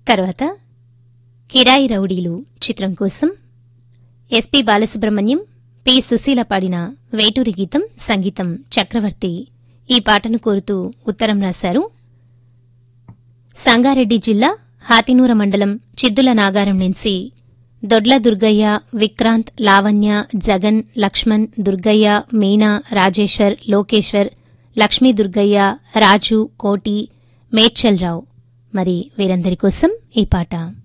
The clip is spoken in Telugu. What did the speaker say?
తర్వాత కిరాయి రౌడీలు చిత్రం కోసం ఎస్పి బాలసుబ్రహ్మణ్యం పి సుశీల పాడిన వేటూరి గీతం సంగీతం చక్రవర్తి ఈ పాటను కోరుతూ ఉత్తరం రాశారు సంగారెడ్డి జిల్లా హాతినూర మండలం చిద్దుల నాగారం నుంచి దొడ్ల దుర్గయ్య విక్రాంత్ లావణ్య జగన్ లక్ష్మణ్ దుర్గయ్య మీనా రాజేశ్వర్ లోకేశ్వర్ లక్ష్మీ దుర్గయ్య రాజు కోటి మేడ్చల్రావు మరి వీరందరి కోసం ఈ పాట